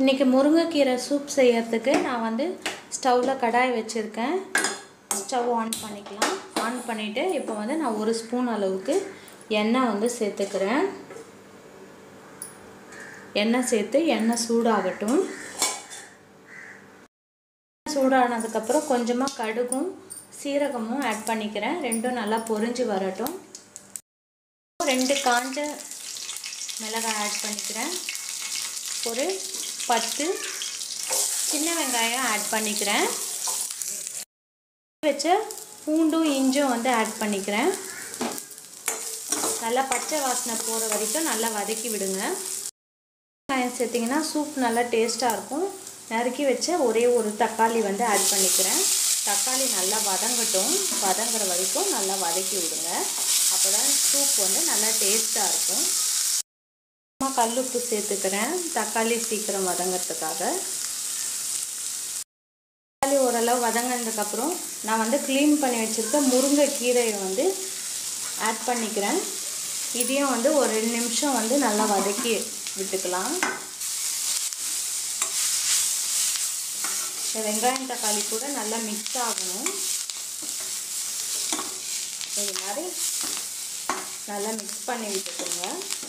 இன்றைக்கி முருங்கைக்கீரை சூப் செய்யறதுக்கு நான் வந்து ஸ்டவ்வில் கடாய் வச்சுருக்கேன் ஸ்டவ் ஆன் பண்ணிக்கலாம் ஆன் பண்ணிவிட்டு இப்போ வந்து நான் ஒரு ஸ்பூன் அளவுக்கு எண்ணெய் வந்து சேர்த்துக்கிறேன் எண்ணெய் சேர்த்து எண்ணெய் சூடாகட்டும் சூடானதுக்கப்புறம் கொஞ்சமாக கடுகும் சீரகமும் ஆட் பண்ணிக்கிறேன் ரெண்டும் நல்லா பொரிஞ்சு வரட்டும் ரெண்டு காஞ்ச மிளகாய் ஆட் பண்ணிக்கிறேன் ஒரு பத்து சின்ன வெங்காயம் ஆட் பண்ணிக்கிறேன் வச்ச பூண்டும் இஞ்சும் வந்து ஆட் பண்ணிக்கிறேன் நல்லா பச்சை வாசனை போகிற வரைக்கும் நல்லா வதக்கி விடுங்க வெங்காயம் சேர்த்திங்கன்னா சூப் நல்லா டேஸ்ட்டாக இருக்கும் நறுக்கி வச்ச ஒரே ஒரு தக்காளி வந்து ஆட் பண்ணிக்கிறேன் தக்காளி நல்லா வதங்கட்டும் வதங்குற வரைக்கும் நல்லா வதக்கி விடுங்க அப்போ தான் சூப் வந்து நல்லா டேஸ்ட்டாக இருக்கும் கல்லுப்பு சேர்த்துக்கிறேன் தக்காளி சீக்கிரம் வதங்கிறதுக்காக தக்காளி ஓரளவு வதங்கினதுக்கப்புறம் நான் வந்து க்ளீன் பண்ணி வச்சுருக்க முருங்கை கீரையை வந்து ஆட் பண்ணிக்கிறேன் இதையும் வந்து ஒரு ரெண்டு நிமிஷம் வந்து நல்லா வதக்கி விட்டுக்கலாம் இந்த வெங்காயம் தக்காளி கூட நல்லா மிக்ஸ் ஆகணும் இது மாதிரி நல்லா மிக்ஸ் பண்ணி விட்டுக்கோங்க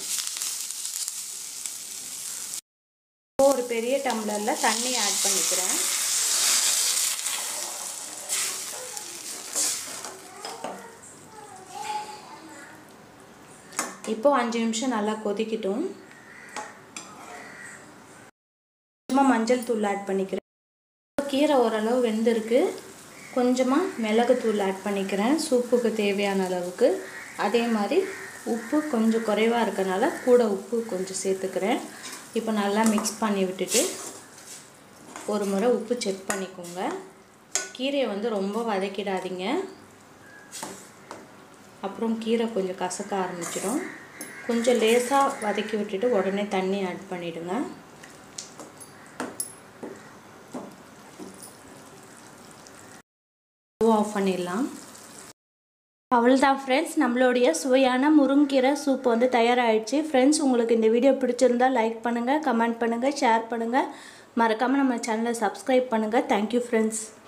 ஒரு பெரிய டம்ளரில் தண்ணி ஆட் பண்ணிக்கிறேன் இப்போ அஞ்சு நிமிஷம் நல்லா கொதிக்கட்டும் கொஞ்சமாக மஞ்சள் தூள் ஆட் பண்ணிக்கிறேன் கீரை ஓரளவு வெந்திருக்கு கொஞ்சமாக மிளகுத்தூள் ஆட் பண்ணிக்கிறேன் சூப்புக்கு தேவையான அளவுக்கு அதே மாதிரி உப்பு கொஞ்சம் குறைவாக இருக்கனால கூட உப்பு கொஞ்சம் சேர்த்துக்கிறேன் இப்போ நல்லா மிக்ஸ் பண்ணி விட்டுட்டு ஒரு முறை உப்பு செக் பண்ணிக்கோங்க கீரையை வந்து ரொம்ப வதக்கிடாதீங்க அப்புறம் கீரை கொஞ்சம் கசக்க ஆரம்பிச்சிடும் கொஞ்சம் லேசாக வதக்கி விட்டுட்டு உடனே தண்ணி ஆட் பண்ணிவிடுங்க ஆஃப் பண்ணிடலாம் அவ்வளோதான் ஃப்ரெண்ட்ஸ் நம்மளுடைய சுவையான முருங்கீரை சூப் வந்து தயாராகிடுச்சு ஃப்ரெண்ட்ஸ் உங்களுக்கு இந்த வீடியோ பிடிச்சிருந்தா லைக் பண்ணுங்கள் கமெண்ட் பண்ணுங்கள் ஷேர் பண்ணுங்கள் மறக்காமல் நம்ம சேனலை சப்ஸ்கிரைப் பண்ணுங்கள் தேங்க்யூ ஃப்ரெண்ட்ஸ்